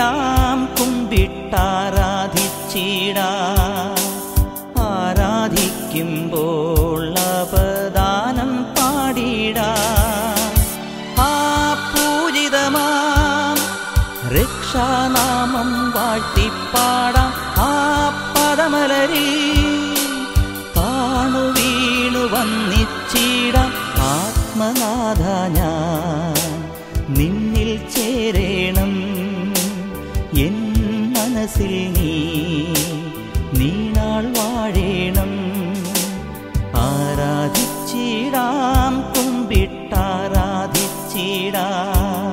ആരാധിച്ചിടാം കുമ്പിട്ടാരാധിച്ചിടാം ആരാധിക്കുമ്പോൾ അപദാനം പാടിടാം ആ പൂജിതമാം രക്ഷാനാമം വാഴ്ത്തിപ്പാടാം ആ പദമലരി താണു വീണു വന്നിച്ചിടാം ആത്മനാഥ ഞാൻ നിന്നിൽ ചേരേണം എൻ മനസ്സിൽ നീ നീണാൾ വാഴേണം ആരാധിച്ചിടാം കുമ്പിട്ടാരാധിച്ചിടാം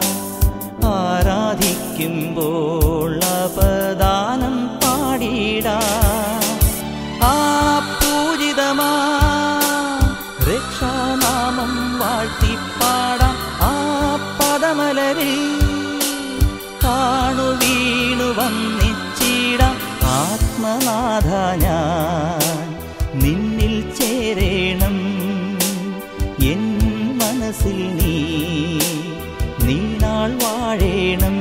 ആരാധിക്കുമ്പോൾ അപദാനം പാടിടാം ആ പൂജിതമാ രക്ഷാനാമം വാഴ്ത്തിപ്പാടാം ആ പദമലരിൽ കാണു വീണു വന്നിച്ചിടാം ആത്മനാഥ ഞാൻ നിന്നിൽ ചേരേണം എൻ മനസ്സിൽ നീ നീണാൾ വാഴേണം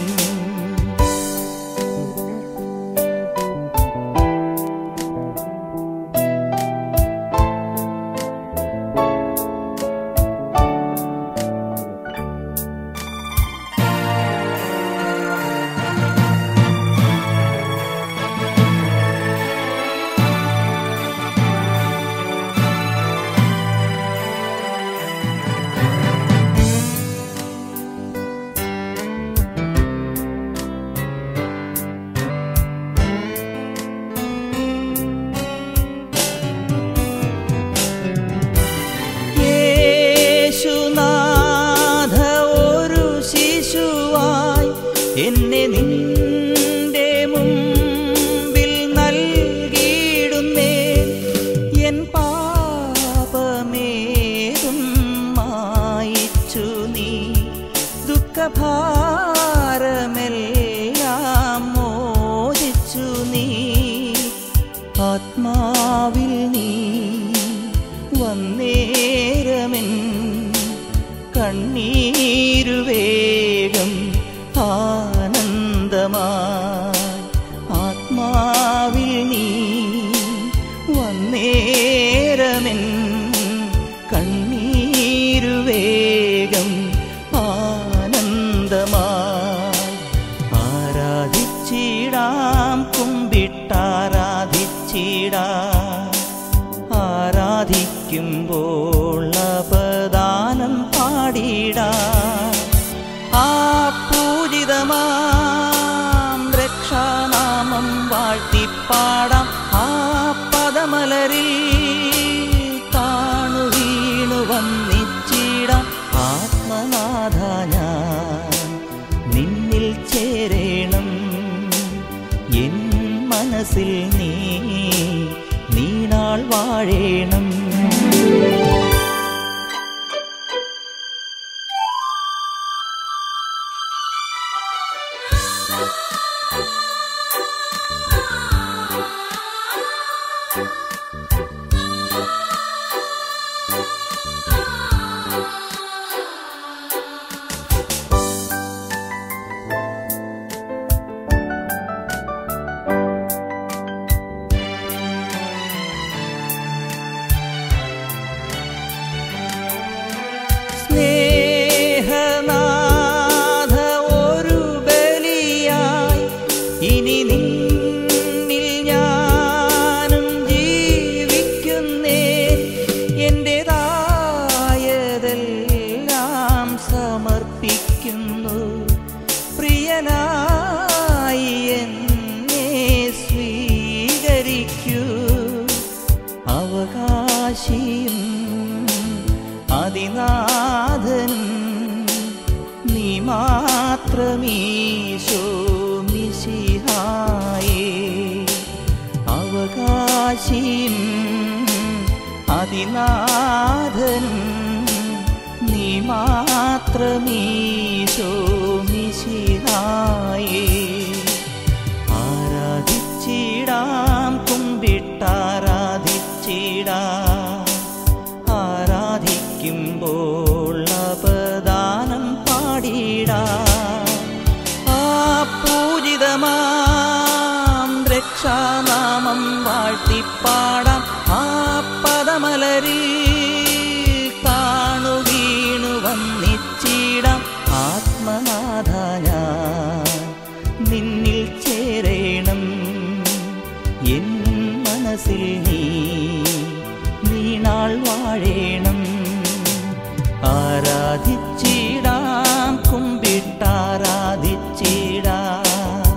യേശുനാഥ ഒരു ശിശുവായി എന്നെ നിന്റെ മുമ്പിൽ നൽകിയിടുന്നേ എൻ പാപമേതും മായിച്ചു നീ ദുഃഖഭാരമെല്ലാം മോചിച്ചു നീ ആത്മാവിൽ നീ വന്നേരമെൻ കണ്ണീരുവേഗം ആനന്ദമായി ആത്മാവിൽ നീ വന്നേരമെൻ കണ്ണീരുവേഗം ആനന്ദമായി ആരാധിച്ചിടാം കുമ്പിട്ടാരാധിച്ചിടാം ആരാധിക്കുമ്പോൾ അപദാനം പാടിടാം ആ പൂജിതമാം രക്ഷാനാമം വാഴ്ത്തിപ്പാടാം ആ പദമലരിൽ താണു വീണു വന്നിച്ചിടാം ആത്മനാഥ ഞാൻ നിന്നിൽ ചേരേണം എൻ മനസ്സിൽ നീ നീണാൾ വാഴേണം സ്നേഹനാഥ ഒരു ബലിയായി ഇനി നിന്നിൽ ഞാനും ജീവിക്കുന്നേ എന്റേതായതെല്ലാം സമർപ്പിക്കുന്നു പ്രിയനായി എന്നെ സ്വീകരിക്കൂ അവകാശിയും അതിനാഥനും നീ മാത്രമീശോ മിശിഹായേ അവകാശിയും അതിനാഥനും നീ മാത്രമീശോ മിശിഹായേ ആരാധിച്ചിടാം കുമ്പിട്ടാരാധിച്ചിടാം ആരാധിക്കുമ്പോൾ അപദാനം പാടിടാം ആ പൂ വന്നിച്ചിടാം ആത്മനാഥ ഞാൻ നിന്നിൽ ചേരേണം എൻ മനസ്സിൽ നീ നീണാൾ വാഴേണം ആരാധിച്ചിടാം കുമ്പിട്ടാരാധിച്ചിടാം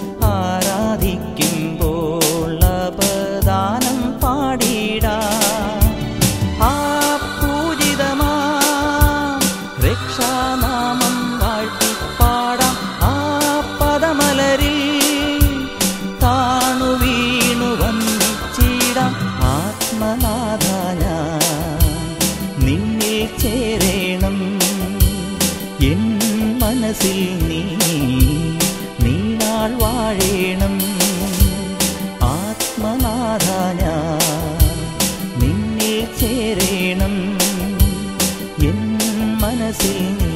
ആരാധിക്കുമ്പോൾ അപദാനം പാടിടാം ആ പൂജിതമാം രക്ഷാനാമം വാഴ്ത്തിപ്പാടാം ആ പദമലരിൽ താണു വീണു വന്നിച്ചിടാം ആത്മനാഥ ഞാൻ നിന്നിൽ ചേരേണം എൻ മനസ്സിൽ നീ നീണാൾ വാഴേണം ആത്മനാഥ ഞാൻ നിന്നിൽ ചേരേണം എൻ മനസ്സിൽ നീ